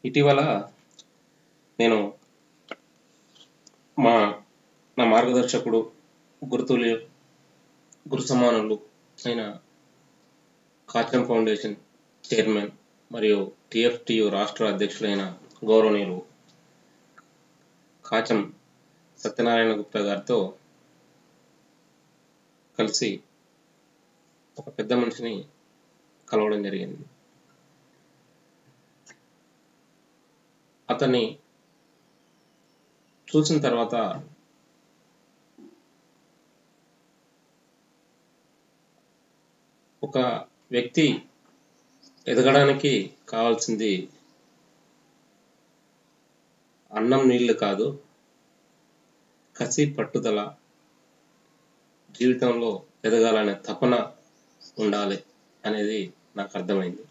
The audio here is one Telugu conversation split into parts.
ఇటీవల నేను మా నా మార్గదర్శకుడు గురుతుల్య గురు సమానులు అయిన కాచం ఫౌండేషన్ చైర్మన్ మరియు టిఎఫ్టియు రాష్ట్ర అధ్యక్షులైన గౌరవనీయులు కాచం సత్యనారాయణ గుప్తా గారితో కలిసి ఒక పెద్ద మనిషిని కలవడం జరిగింది అతన్ని చూసిన తర్వాత ఒక వ్యక్తి ఎదగడానికి కావాల్సింది అన్నం నీళ్లు కాదు కసి పట్టుదల జీవితంలో ఎదగాలనే తపన ఉండాలి అనేది నాకు అర్థమైంది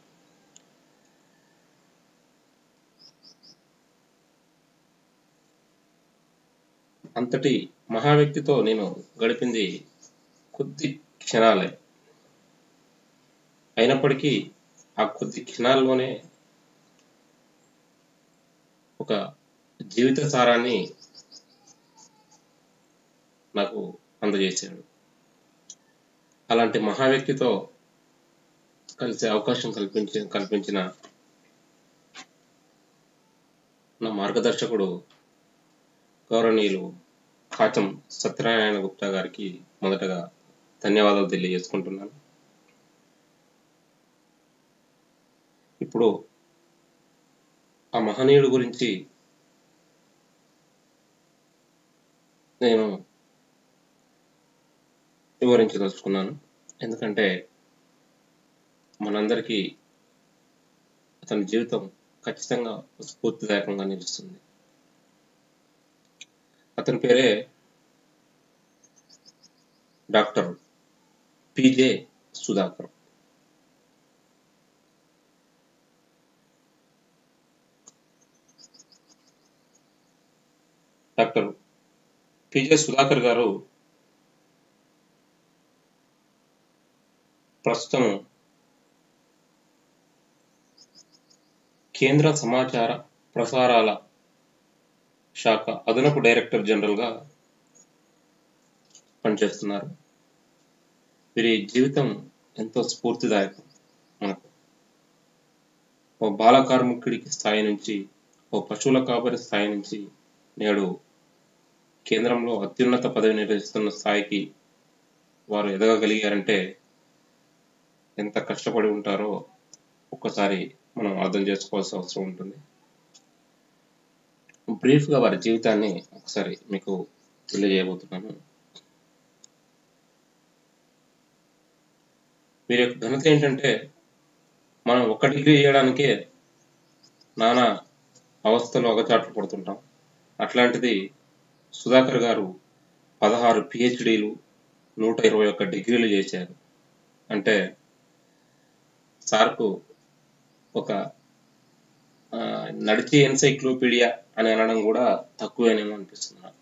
అంతటి మహా వ్యక్తితో నేను గడిపింది కొద్ది క్షణాలే అయినప్పటికీ ఆ కొద్ది క్షణాల్లోనే ఒక జీవిత సారాన్ని నాకు అందజేశాడు అలాంటి మహా వ్యక్తితో కలిసే అవకాశం కల్పించి కల్పించిన నా మార్గదర్శకుడు గౌరవనీయులు కాచం సత్యనారాయణ గుప్తా గారికి మొదటగా ధన్యవాదాలు తెలియజేసుకుంటున్నాను ఇప్పుడు ఆ మహనీయుడు గురించి నేను వివరించదలుచుకున్నాను ఎందుకంటే మనందరికీ అతని జీవితం ఖచ్చితంగా స్ఫూర్తిదాయకంగా నిలుస్తుంది అతని పేరే doctor PJ Sudhakar doctor PJ Sudhakar garu ప్రస్తుతం కేంద్ర సమాచార ప్రసారాల శాఖ అదనపు డైరెక్టర్ జనరల్గా పనిచేస్తున్నారు వీరి జీవితం ఎంతో స్ఫూర్తిదాయకం మనకు ఓ బాల కార్మికుడికి స్థాయి నుంచి ఓ పశువుల కాపరి స్థాయి నుంచి నేడు కేంద్రంలో అత్యున్నత పదవి నిర్వహిస్తున్న స్థాయికి వారు ఎదగగలిగారంటే ఎంత కష్టపడి ఉంటారో ఒక్కసారి మనం అర్థం చేసుకోవాల్సిన అవసరం ఉంటుంది బ్రీఫ్గా వారి జీవితాన్ని ఒకసారి మీకు తెలియజేయబోతున్నాను వీరి యొక్క ఘనత ఏంటంటే మనం ఒక డిగ్రీ చేయడానికే నానా అవస్థలు ఒకచాట్లు పడుతుంటాం అట్లాంటిది సుధాకర్ గారు పదహారు పిహెచ్డీలు నూట ఇరవై ఒక్క డిగ్రీలు చేశారు అంటే సార్కు ఒక నడిచి ఎన్సైక్లోపీడియా అని అనడం కూడా తక్కువేనేమో అనిపిస్తుంది నాకు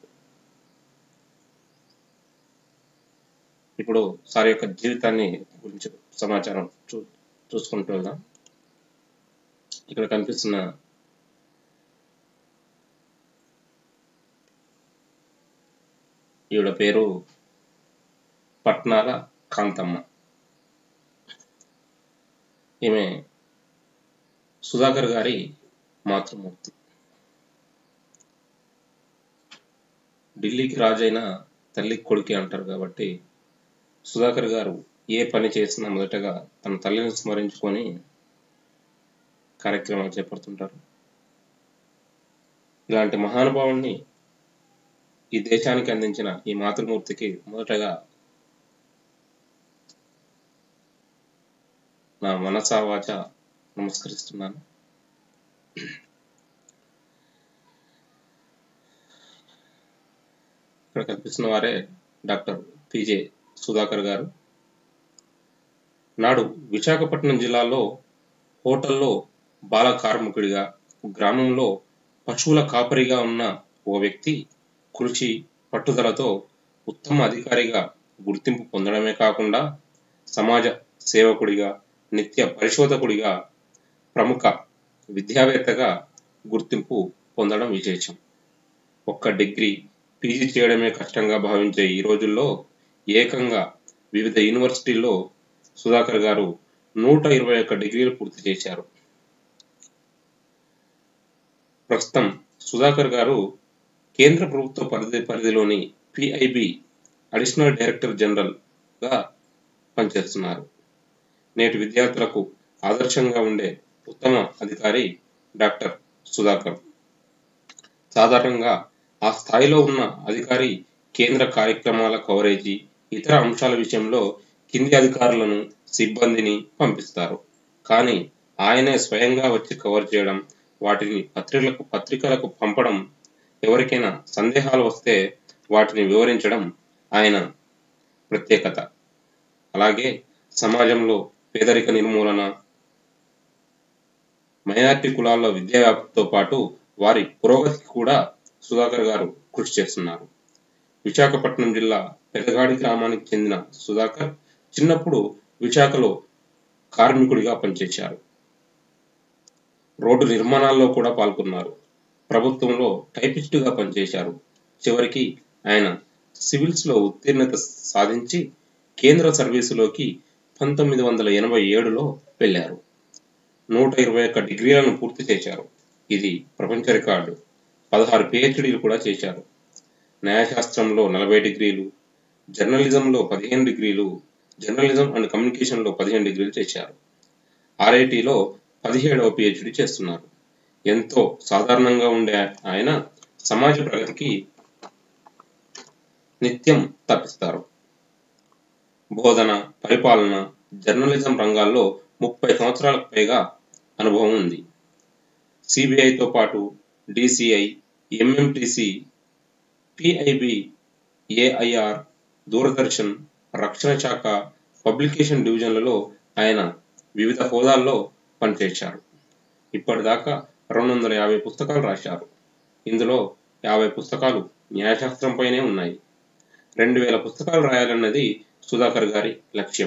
ఇప్పుడు సార్ యొక్క జీవితాన్ని గురించి సమాచారం చూ చూసుకుంటూ వెళ్దాం ఇక్కడ కనిపిస్తున్న ఈవిడ పేరు పట్నాల కాంతమ్మ ఈమె సుధాకర్ గారి మాతృమూర్తి ఢిల్లీకి రాజైన తల్లి కొడుకి అంటారు కాబట్టి సుధాకర్ గారు ఏ పని చేసినా మొదటగా తన తల్లిని స్మరించుకొని కార్యక్రమాలు చేపడుతుంటారు ఇలాంటి మహానుభావుణ్ణి ఈ దేశానికి అందించిన ఈ మాతృమూర్తికి మొదటగా నా మనసా వాచ నమస్కరిస్తున్నాను ఇక్కడ కనిపిస్తున్న వారే డాక్టర్ పిజే సుధాకర్ గారు నాడు విశాఖపట్నం జిల్లాలో హోటల్లో బాల కార్మికుడిగా గ్రామంలో పశువుల కాపరిగా ఉన్న ఓ వ్యక్తి కృషి పట్టుదలతో ఉత్తమ అధికారిగా గుర్తింపు పొందడమే కాకుండా సమాజ సేవకుడిగా నిత్య పరిశోధకుడిగా ప్రముఖ విద్యావేత్తగా గుర్తింపు పొందడం విశేషం ఒక్క డిగ్రీ పీజీ చేయడమే కష్టంగా భావించే ఈ రోజుల్లో ఏకంగా వివిధ యూనివర్సిటీల్లో సుధాకర్ గారు నూట ఇరవై ఒక్క డిగ్రీలు పూర్తి చేశారు ప్రస్తుతం సుధాకర్ గారు కేంద్ర ప్రభుత్వ పరిధి పరిధిలోని పిఐబి అడిషనల్ డైరెక్టర్ జనరల్ గా పనిచేస్తున్నారు నేటి విద్యార్థులకు ఆదర్శంగా ఉండే ఉత్తమ అధికారి డాక్టర్ సుధాకర్ సాధారణంగా ఆ స్థాయిలో ఉన్న అధికారి కేంద్ర కార్యక్రమాల కవరేజీ ఇతర అంశాల విషయంలో కింది అధికారులను సిబ్బందిని పంపిస్తారు కానీ ఆయనే స్వయంగా వచ్చి కవర్ చేయడం వాటిని పత్రికలకు పత్రికలకు పంపడం ఎవరికైనా సందేహాలు వస్తే వాటిని వివరించడం ఆయన ప్రత్యేకత అలాగే సమాజంలో పేదరిక నిర్మూలన మైనార్టీ కులాల్లో విద్యా వ్యాప్తితో పాటు వారి పురోగతికి కూడా సుధాకర్ గారు కృషి చేస్తున్నారు విశాఖపట్నం జిల్లా పెదగాడి గ్రామానికి చెందిన సుధాకర్ చిన్నప్పుడు విశాఖలో కార్మికుడిగా పనిచేశారు రోడ్డు నిర్మాణాల్లో కూడా పాల్గొన్నారు ప్రభుత్వంలో టైపిస్టుగా పనిచేశారు చివరికి ఆయన సివిల్స్ లో ఉత్తీర్ణత సాధించి కేంద్ర సర్వీసులోకి పంతొమ్మిది వందల ఎనభై ఏడులో వెళ్ళారు నూట ఇరవై ఒక్క డిగ్రీలను పూర్తి చేశారు ఇది ప్రపంచ రికార్డు పదహారు పిహెచ్డీలు కూడా చేశారు న్యాయశాస్త్రంలో నలభై డిగ్రీలు జర్నలిజంలో పదిహేను డిగ్రీలు జర్నలిజం అండ్ కమ్యూనికేషన్లో పదిహేను డిగ్రీలు చేశారు ఆర్ఐటిలో పదిహేడవ పిహెచ్డి చేస్తున్నారు ఎంతో సాధారణంగా ఉండే ఆయన సమాజ ప్రగతికి నిత్యం తప్పిస్తారు బోధన పరిపాలన జర్నలిజం రంగాల్లో ముప్పై సంవత్సరాలకు పైగా అనుభవం ఉంది సిబిఐతో పాటు DCI MMTC PIB AIR Doordarshan రక్షణ శాఖ పబ్లికేషన్ డివిజన్లలో ఆయన వివిధ హోదాల్లో పనిచేశారు ఇప్పటిదాకా రెండు వందల యాభై పుస్తకాలు రాశారు ఇందులో యాభై పుస్తకాలు న్యాయశాస్త్రంపైనే ఉన్నాయి రెండు వేల పుస్తకాలు రాయాలన్నది సుధాకర్ గారి లక్ష్యం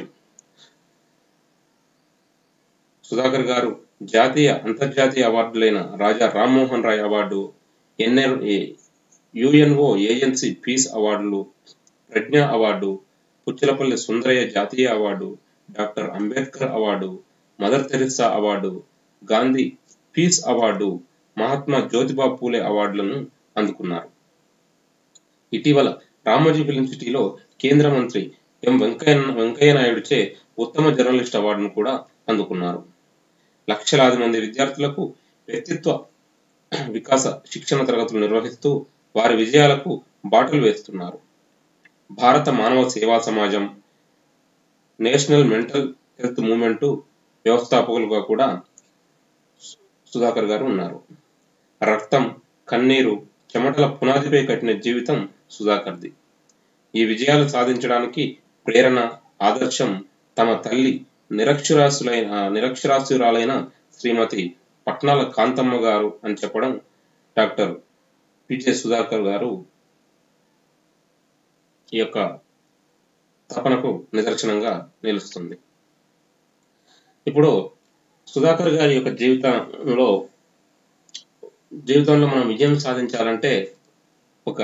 సుధాకర్ గారు జాతీయ అంతర్జాతీయ అవార్డులైన Raja Rammohan Roy award NR UNO agency peace అవార్డులు ప్రజ్ఞ అవార్డు పుచ్చలపల్లి సుందరయ్య జాతీయ award doctor Ambedkar award Mother Teresa award Gandhi peace award Mahatma Jyotiba Phule అవార్డులను అందుకున్నారు ఇటీవల రామోజీ ఫిలిం సిటీలో కేంద్ర మంత్రి ఎం వెంకయ్య వెంకయ్య నాయుడుచే ఉత్తమ జర్నలిస్ట్ అవార్డును కూడా అందుకున్నారు లక్షలాది మంది విద్యార్థులకు వ్యక్తిత్వ వికాస శిక్షణ తరగతులు నిర్వహిస్తూ వారి విజయాలకు బాటలు వేస్తున్నారు భారత మానవ సేవా సమాజం నేషనల్ మెంటల్ హెల్త్ మూవ్మెంట్ వ్యవస్థాపకులుగా కూడా సుధాకర్ గారు ఉన్నారు రక్తం కన్నీరు చెమటల పునాదిపై కట్టిన జీవితం సుధాకర్ది ఈ విజయాలు సాధించడానికి ప్రేరణ ఆదర్శం తమ తల్లి నిరక్షరాస్యులైన నిరక్షరాస్యురాలైన శ్రీమతి పట్నాల కాంతమ్మ గారు అని చెప్పడం డాక్టర్ పిజే సుధాకర్ గారు ఈ యొక్క తపనకు నిదర్శనంగా నిలుస్తుంది ఇప్పుడు సుధాకర్ గారి యొక్క జీవితంలో జీవితంలో మనం విజయం సాధించాలంటే ఒక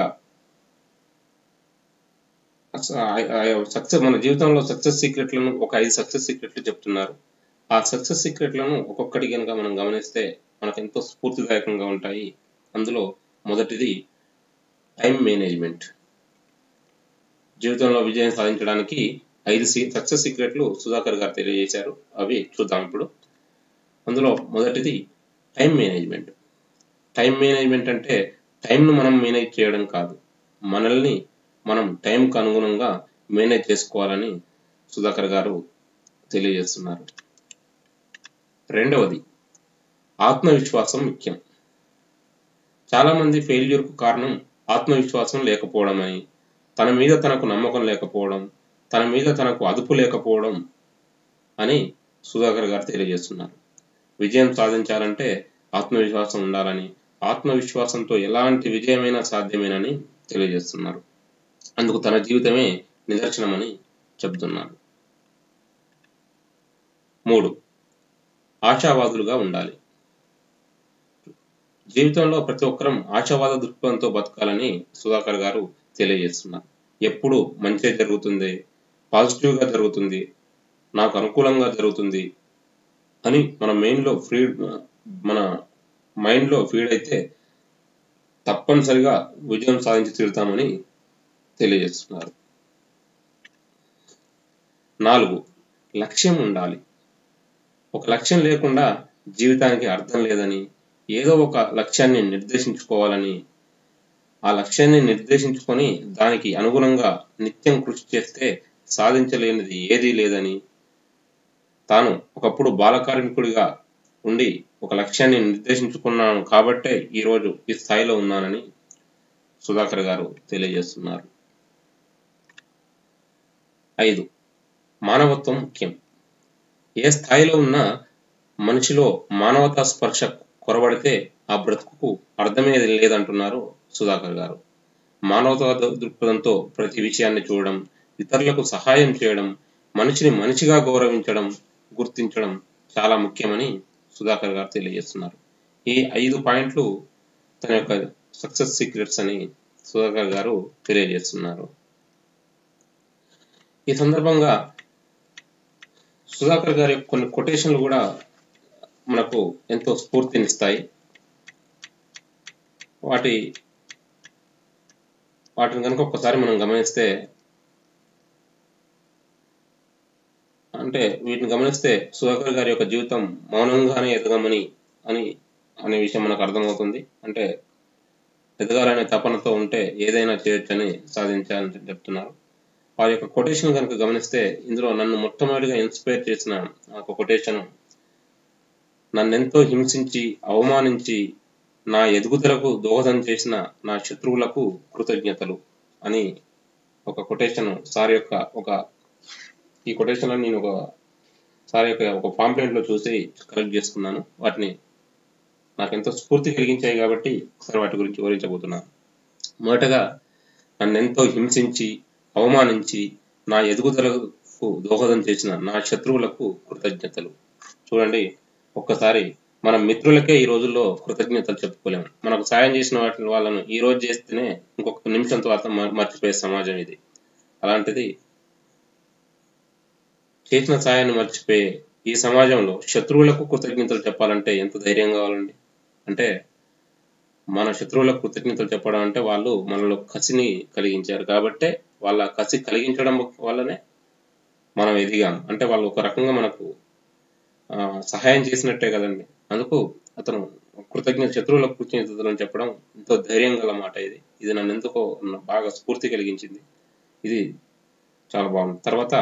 సక్సెస్ మన జీవితంలో సక్సెస్ సీక్రెట్లను ఒక ఐదు సక్సెస్ సీక్రెట్లు చెప్తున్నారు ఆ సక్సెస్ సీక్రెట్లను ఒక్కొక్కటి కనుక మనం గమనిస్తే మనకు ఎంతో స్ఫూర్తిదాయకంగా ఉంటాయి అందులో మొదటిది టైం మేనేజ్మెంట్ జీవితంలో విజయం సాధించడానికి ఐదు సక్సెస్ సీక్రెట్లు సుధాకర్ గారు తెలియజేశారు అవి చూద్దాం ఇప్పుడు అందులో మొదటిది టైం మేనేజ్మెంట్ టైం మేనేజ్మెంట్ అంటే టైంను మనం మేనేజ్ చేయడం కాదు మనల్ని మనం టైంకు అనుగుణంగా మేనేజ్ చేసుకోవాలని సుధాకర్ గారు తెలియజేస్తున్నారు రెండవది ఆత్మవిశ్వాసం ముఖ్యం చాలామంది ఫెయిల్యూర్కు కారణం ఆత్మవిశ్వాసం లేకపోవడం అని తన మీద తనకు నమ్మకం లేకపోవడం తన మీద తనకు అదుపు లేకపోవడం అని సుధాకర్ గారు తెలియజేస్తున్నారు విజయం సాధించాలంటే ఆత్మవిశ్వాసం ఉండాలని ఆత్మవిశ్వాసంతో ఎలాంటి విజయమైనా సాధ్యమేనని తెలియజేస్తున్నారు అందుకు తన జీవితమే నిదర్శనమని చెబుతున్నారు మూడు ఆశావాదులుగా ఉండాలి జీవితంలో ప్రతి ఒక్కరం ఆశావాద దృక్పథంతో బతకాలని సుధాకర్ గారు తెలియజేస్తున్నారు ఎప్పుడు మంచి జరుగుతుంది పాజిటివ్గా జరుగుతుంది నాకు అనుకూలంగా జరుగుతుంది అని మన మైండ్లో ఫీడ్ మన మైండ్లో ఫీడ్ అయితే తప్పనిసరిగా విజయం సాధించి తీరుతామని తెలియజేస్తున్నారు నాలుగు లక్ష్యం ఉండాలి ఒక లక్ష్యం లేకుండా జీవితానికి అర్థం లేదని ఏదో ఒక లక్ష్యాన్ని నిర్దేశించుకోవాలని ఆ లక్ష్యాన్ని నిర్దేశించుకొని దానికి అనుగుణంగా నిత్యం కృషి చేస్తే సాధించలేనిది ఏదీ లేదని తాను ఒకప్పుడు బాలకార్మికుడిగా ఉండి ఒక లక్ష్యాన్ని నిర్దేశించుకున్నాను కాబట్టే ఈరోజు ఈ స్థాయిలో ఉన్నానని సుధాకర్ గారు తెలియజేస్తున్నారు ఐదు మానవత్వం ముఖ్యం ఏ స్థాయిలో ఉన్నా మనిషిలో మానవతా స్పర్శ కొరబడితే ఆ బ్రతుకుకు అర్థమే లేదంటున్నారు సుధాకర్ గారు మానవతా దృక్పథంతో ప్రతి విషయాన్ని చూడడం ఇతరులకు సహాయం చేయడం మనిషిని మనిషిగా గౌరవించడం గుర్తించడం చాలా ముఖ్యమని సుధాకర్ గారు తెలియజేస్తున్నారు ఈ ఐదు పాయింట్లు తన యొక్క సక్సెస్ సీక్రెట్స్ అని సుధాకర్ గారు తెలియజేస్తున్నారు ఈ సందర్భంగా సుధాకర్ గారి యొక్క కొన్ని కొటేషన్లు కూడా మనకు ఎంతో స్ఫూర్తినిస్తాయి వాటి వాటిని కనుక ఒక్కసారి మనం గమనిస్తే అంటే వీటిని గమనిస్తే సుధాకర్ గారి యొక్క జీవితం మౌనంగానే ఎదగమని అని అనే విషయం మనకు అర్థమవుతుంది అంటే ఎదగాలనే తపనతో ఉంటే ఏదైనా చేయొచ్చని సాధించాలని చెప్తున్నారు వారి యొక్క కొటేషన్ కనుక గమనిస్తే ఇందులో నన్ను మొట్టమొదటిగా ఇన్స్పైర్ చేసిన ఒక కొటేషన్ నన్నెంతో హింసించి అవమానించి నా ఎదుగుదలకు దోహదం చేసిన నా శత్రువులకు కృతజ్ఞతలు అని ఒక కొటేషన్ సార్ యొక్క ఒక ఈ కొటేషన్ నేను ఒక సార్ యొక్క ఒక పాంప్లెంట్ లో చూసి కలెక్ట్ చేసుకున్నాను వాటిని నాకు ఎంతో స్ఫూర్తి కలిగించాయి కాబట్టి ఒకసారి వాటి గురించి వివరించబోతున్నాను మొదటగా నన్నెంతో హింసించి అవమానించి నా ఎదుగుదలకు దోహదం చేసిన నా శత్రువులకు కృతజ్ఞతలు చూడండి ఒక్కసారి మన మిత్రులకే ఈ రోజుల్లో కృతజ్ఞతలు చెప్పుకోలేము మనకు సాయం చేసిన వాటి వాళ్ళను ఈ రోజు చేస్తేనే ఇంకొక నిమిషం తర్వాత మర్చిపోయే సమాజం ఇది అలాంటిది చేసిన సాయాన్ని మర్చిపోయే ఈ సమాజంలో శత్రువులకు కృతజ్ఞతలు చెప్పాలంటే ఎంత ధైర్యం కావాలండి అంటే మన శత్రువులకు కృతజ్ఞతలు చెప్పడం అంటే వాళ్ళు మనలో కసిని కలిగించారు కాబట్టే వాళ్ళ కసి కలిగించడం వల్లనే మనం ఎదిగాం అంటే వాళ్ళు ఒక రకంగా మనకు సహాయం చేసినట్టే కదండి అందుకు అతను కృతజ్ఞత శత్రువులకు కృతజ్ఞతలు చెప్పడం ఎంతో ధైర్యం గల మాట ఇది ఇది నన్ను ఎందుకో బాగా స్ఫూర్తి కలిగించింది ఇది చాలా బాగుంది తర్వాత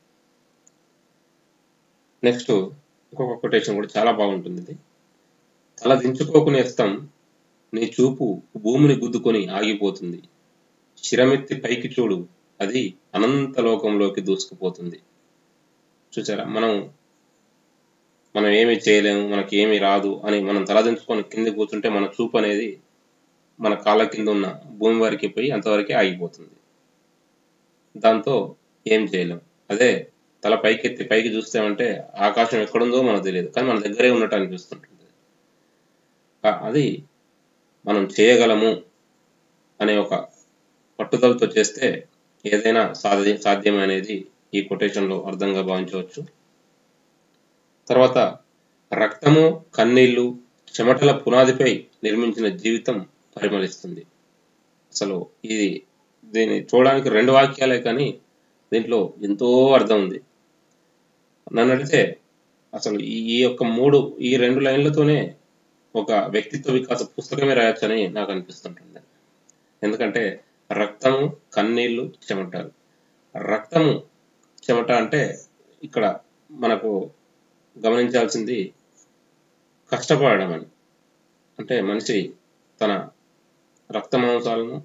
నెక్స్ట్ ఇంకొక కొటేషన్ కూడా చాలా బాగుంటుంది ఇది తల దించుకోకునేస్తాం నీ చూపు భూమిని గుద్దుకొని ఆగిపోతుంది శిరమెత్తి పైకి చూడు అది అనంత లోకంలోకి దూసుకుపోతుంది చూసారా మనం మనం ఏమి చేయలేము మనకి ఏమి రాదు అని మనం తలదించుకొని కింద కూర్చుంటే మన చూపు అనేది మన కాళ్ళ కింద ఉన్న భూమి వరకు పోయి అంతవరకే ఆగిపోతుంది దాంతో ఏం చేయలేం అదే తల పైకెత్తి పైకి చూస్తామంటే ఆకాశం ఎక్కడుందో మనకు తెలియదు కానీ మన దగ్గరే ఉన్నట్టు అనిపిస్తుంటుంది అది మనం చేయగలము అనే ఒక పట్టుదలతో చేస్తే ఏదైనా సాధ్య సాధ్యం అనేది ఈ కొటేషన్లో అర్థంగా భావించవచ్చు తర్వాత రక్తము కన్నీళ్లు చెమటల పునాదిపై నిర్మించిన జీవితం పరిమళిస్తుంది అసలు ఇది దీన్ని చూడడానికి రెండు వాక్యాలే కానీ దీంట్లో ఎంతో అర్థం ఉంది నన్ను అడిగితే అసలు ఈ యొక్క మూడు ఈ రెండు లైన్లతోనే ఒక వ్యక్తిత్వ వికాస పుస్తకమే రాయొచ్చని నాకు అనిపిస్తుంటుంది ఎందుకంటే రక్తము కన్నీళ్లు చెమటలు రక్తము చెమట అంటే ఇక్కడ మనకు గమనించాల్సింది కష్టపడడం అని అంటే మనిషి తన రక్త మాంసాలను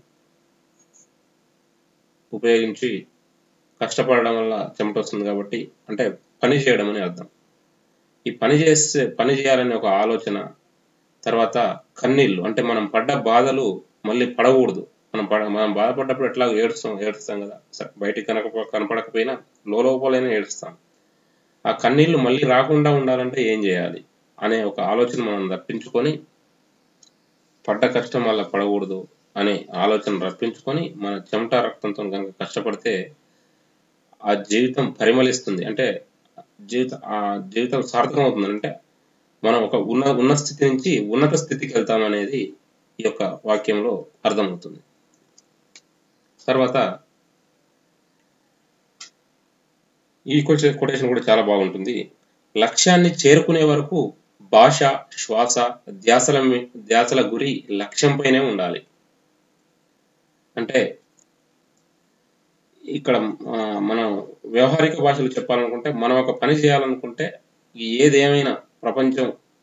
ఉపయోగించి కష్టపడడం వల్ల చెమట వస్తుంది కాబట్టి అంటే పని చేయడం అని అర్థం ఈ పని చేస్తే పని చేయాలనే ఒక ఆలోచన తర్వాత కన్నీళ్ళు అంటే మనం పడ్డ బాధలు మళ్ళీ పడకూడదు మనం పడ మనం బాధపడ్డప్పుడు ఎట్లా ఏడుస్తాం ఏడుస్తాం కదా సరే బయటికి కనక కనపడకపోయినా లోపలైనా ఏడుస్తాం ఆ కన్నీళ్లు మళ్ళీ రాకుండా ఉండాలంటే ఏం చేయాలి అనే ఒక ఆలోచన మనం తప్పించుకొని పడ్డ కష్టం వల్ల పడకూడదు అనే ఆలోచన రప్పించుకొని మన చెమట రక్తంతో కనుక కష్టపడితే ఆ జీవితం పరిమళిస్తుంది అంటే జీవితం ఆ జీవితం సార్థకం అవుతుంది అంటే మనం ఒక ఉన్న ఉన్న స్థితి నుంచి ఉన్నత స్థితికి వెళ్తామనేది ఈ యొక్క వాక్యంలో అర్థమవుతుంది తర్వాత ఈ కొటేషన్ కూడా చాలా బాగుంటుంది లక్ష్యాన్ని చేరుకునే వరకు భాష శ్వాస ధ్యాసల మీ- ధ్యాసల గురి లక్ష్యంపైనే ఉండాలి అంటే ఇక్కడ ఆ, మనం వ్యవహారిక భాషలు చెప్పాలనుకుంటే మనం ఒక పని చేయాలనుకుంటే ఏదేమైనా ప్రపంచం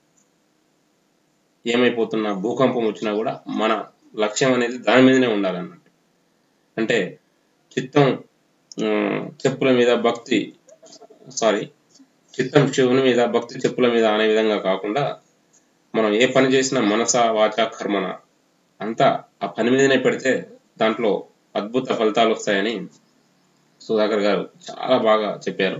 ఏమైపోతున్నా భూకంపం వచ్చినా కూడా మన లక్ష్యం అనేది దాని మీదనే ఉండాలన్నట్టు అంటే చిత్తం ఆ, చెప్పుల మీద భక్తి సారీ చిత్తం శివుని మీద భక్తి చెప్పుల మీద అనే విధంగా కాకుండా మనం ఏ పని చేసినా మనస వాచ కర్మన అంతా ఆ పని మీదనే పెడితే దాంట్లో అద్భుత ఫలితాలు వస్తాయని సుధాకర్ గారు చాలా బాగా చెప్పారు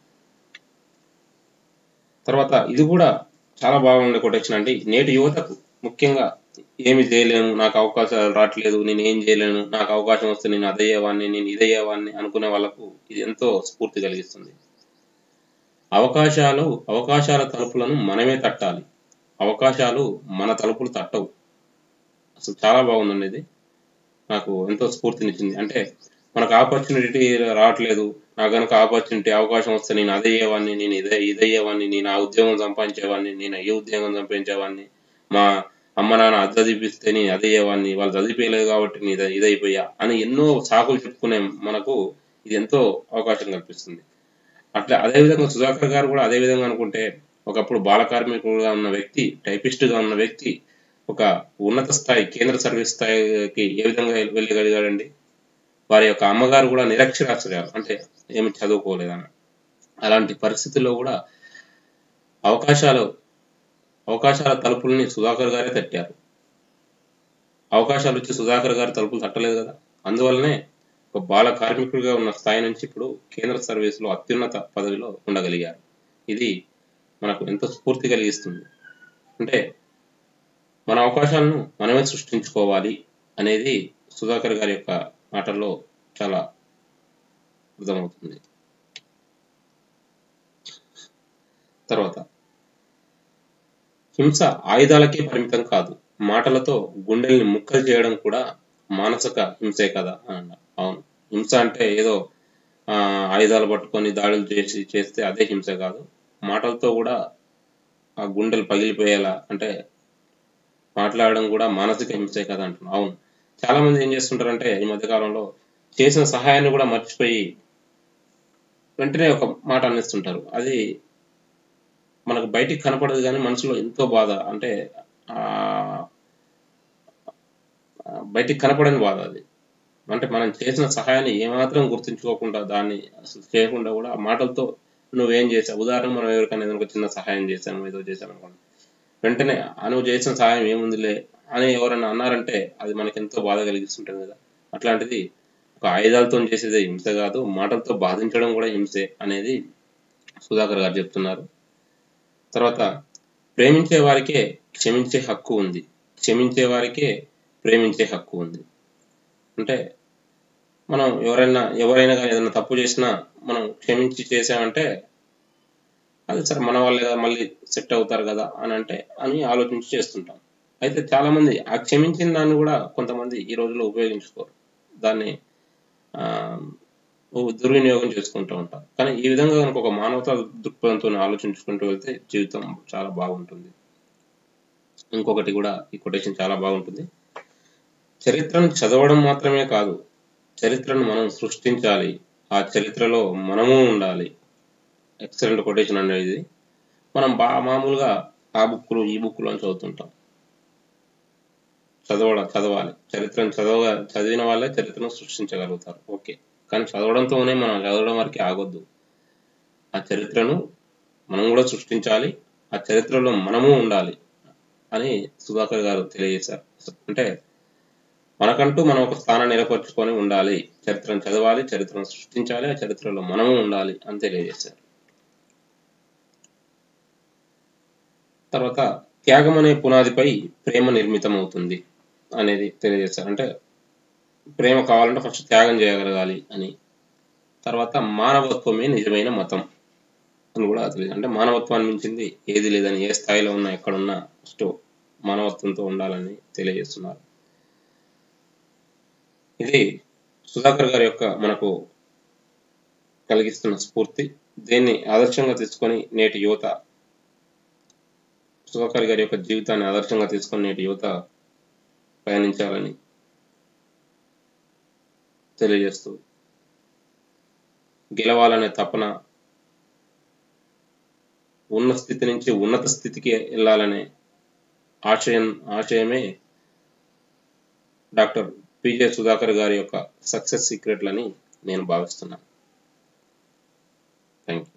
తర్వాత ఇది కూడా చాలా బాగుండే కొటేషన్ అండి నేటి యువతకు ముఖ్యంగా ఏమి చేయలేను నాకు అవకాశాలు రావట్లేదు నేను ఏం చేయలేను నాకు అవకాశం వస్తే నేను అదయ్యేవాడిని నేను ఇదయ్యేవాడిని అనుకునే వాళ్ళకు ఇది ఎంతో స్ఫూర్తి కలిగిస్తుంది అవకాశాలు అవకాశాల తలుపులను మనమే తట్టాలి అవకాశాలు మన తలుపులు తట్టవు అసలు చాలా బాగుందండి ఇది నాకు ఎంతో స్ఫూర్తినిచ్చింది అంటే మనకు ఆపర్చునిటీ రావట్లేదు నాకు కనుక ఆపర్చునిటీ అవకాశం వస్తే నేను అదయ్యేవాడిని నేను ఇదే ఇదయ్యేవాడిని నేను ఆ ఉద్యోగం సంపాదించేవాడిని నేను ఈ ఉద్యోగం సంపాదించేవాడిని మా అమ్మ నాన్న అది చదివిస్తే నేను అదయ్యేవాడిని వాళ్ళు చదివిపోయలేదు కాబట్టి నేను ఇద- ఇదైపోయా అని ఎన్నో సాకులు చెప్పుకునే మనకు ఇది ఎంతో అవకాశం కల్పిస్తుంది అట్లా అదే విధంగా సుధాకర్ గారు కూడా అదే విధంగా అనుకుంటే ఒకప్పుడు బాల కార్మికుడుగా ఉన్న వ్యక్తి టైపిస్ట్ గా ఉన్న వ్యక్తి ఒక ఉన్నత స్థాయి కేంద్ర సర్వీస్ స్థాయికి ఏ విధంగా వెళ్ళగలిగాడండి వారి యొక్క అమ్మగారు కూడా నిరక్షరాస్యురాలు అంటే ఏమి చదువుకోలేదని అలాంటి పరిస్థితుల్లో కూడా అవకాశాలు అవకాశాల తలుపుల్ని సుధాకర్ గారే తట్టారు అవకాశాలు వచ్చి సుధాకర్ గారు తలుపులు తట్టలేదు కదా అందువల్లనే ఒక బాల కార్మికుడిగా ఉన్న స్థాయి నుంచి ఇప్పుడు కేంద్ర సర్వీసులో అత్యున్నత పదవిలో ఉండగలిగారు ఇది మనకు ఎంతో స్ఫూర్తి కలిగిస్తుంది అంటే మన అవకాశాలను మనమే సృష్టించుకోవాలి అనేది సుధాకర్ గారి యొక్క మాటల్లో చాలా అర్థమవుతుంది తర్వాత హింస ఆయుధాలకే పరిమితం కాదు మాటలతో గుండెల్ని ముక్కలు చేయడం కూడా మానసిక హింసే కదా అని అన్నారు అవును హింస అంటే ఏదో ఆ, ఆయుధాలు పట్టుకొని దాడులు చేసి చేస్తే అదే హింస కాదు మాటలతో కూడా ఆ గుండెలు పగిలిపోయేలా అంటే మాట్లాడడం కూడా మానసిక హింసే కదా అంటున్నాను అవును చాలా మంది ఏం చేస్తుంటారంటే ఈ మధ్య కాలంలో చేసిన సహాయాన్ని కూడా మర్చిపోయి వెంటనే ఒక మాట అనేస్తుంటారు అది మనకు బయటికి కనపడదు కానీ మనసులో ఎంతో బాధ అంటే ఆ ఆ, బయటికి కనపడని బాధ అది అంటే మనం చేసిన సహాయాన్ని ఏమాత్రం గుర్తుంచుకోకుండా దాన్ని అసలు చేయకుండా కూడా ఆ మాటలతో నువ్వేం చేసావు ఉదాహరణ మనం ఎవరికైనా ఏదైనా ఒక చిన్న సహాయం చేశాము ఏదో చేశాము అనుకోండి వెంటనే "ఆ, నువ్వు చేసిన సహాయం ఏముందిలే అని ఎవరైనా అన్నారంటే అది మనకి ఎంతో బాధ కలిగిస్తుంటుంది కదా అట్లాంటిది ఒక ఆయుధాలతో చేసేది హింస కాదు మాటలతో బాధించడం కూడా హింసే అనేది సుధాకర్ గారు చెప్తున్నారు తర్వాత ప్రేమించే వారికే క్షమించే హక్కు ఉంది క్షమించే వారికే ప్రేమించే హక్కు ఉంది అంటే మనం ఎవరైనా ఎవరైనా కానీ ఏదైనా తప్పు చేసినా మనం క్షమించి చేసామంటే అది సరే మన వాళ్ళే కదా మళ్ళీ సెట్ అవుతారు కదా అని అంటే అని ఆలోచించి చేస్తుంటాం అయితే చాలా మంది ఆ క్షమించిన దాన్ని కూడా కొంతమంది ఈ రోజుల్లో ఉపయోగించుకోరు దాన్ని ఆ, దుర్వినియోగం చేసుకుంటూ ఉంటారు కానీ ఈ విధంగా కనుక ఒక మానవతా దృక్పథంతో ఆలోచించుకుంటూ వెళ్తే జీవితం చాలా బాగుంటుంది ఇంకొకటి కూడా ఈ కొటేషన్ చాలా బాగుంటుంది చరిత్రను చదవడం మాత్రమే కాదు చరిత్రను మనం సృష్టించాలి ఆ చరిత్రలో మనము ఉండాలి ఎక్సలెంట్ కొటేషన్ అనేది మనం బా మామూలుగా ఆ బుక్లు ఈ బుక్లు అని చదువుతుంటాం చదవడం చదవాలి చరిత్రను చదవ చదివిన వాళ్ళే చరిత్రను సృష్టించగలుగుతారు ఓకే కానీ చదవడంతోనే మనం చదవడం వరకే ఆగొద్దు ఆ చరిత్రను మనం కూడా సృష్టించాలి ఆ చరిత్రలో మనము ఉండాలి అని సుధాకర్ గారు తెలియజేశారు అంటే మనకంటూ మనం ఒక స్థానాన్ని ఏర్పరచుకొని ఉండాలి చరిత్రను చదవాలి చరిత్రను సృష్టించాలి ఆ చరిత్రలో మనము ఉండాలి అని తెలియజేశారు తర్వాత త్యాగం అనే పునాదిపై ప్రేమ నిర్మితం అవుతుంది అనేది తెలియజేస్తారు అంటే ప్రేమ కావాలంటే ఫస్ట్ త్యాగం చేయగలగాలి అని తర్వాత మానవత్వమే నిజమైన మతం అని కూడా తెలియదు అంటే మానవత్వాన్ని మించింది ఏది లేదని ఏ స్థాయిలో ఉన్నా ఎక్కడున్నా ఫస్ట్ మానవత్వంతో ఉండాలని తెలియజేస్తున్నారు ఇది సుధాకర్ గారి యొక్క మనకు కలిగిస్తున్న స్ఫూర్తి దీన్ని ఆదర్శంగా తీసుకొని నేటి యువత సుధాకర్ గారి యొక్క జీవితాన్ని ఆదర్శంగా తీసుకొని నేటి యువత పయనించాలని తెలియజేస్తూ గెలవాలనే తపన ఉన్న స్థితి నుంచి ఉన్నత స్థితికి వెళ్ళాలనే ఆశయం ఆశయమే డాక్టర్ పిజే సుధాకర్ గారి యొక్క సక్సెస్ సీక్రెట్లని నేను భావిస్తున్నాను థ్యాంక్ యూ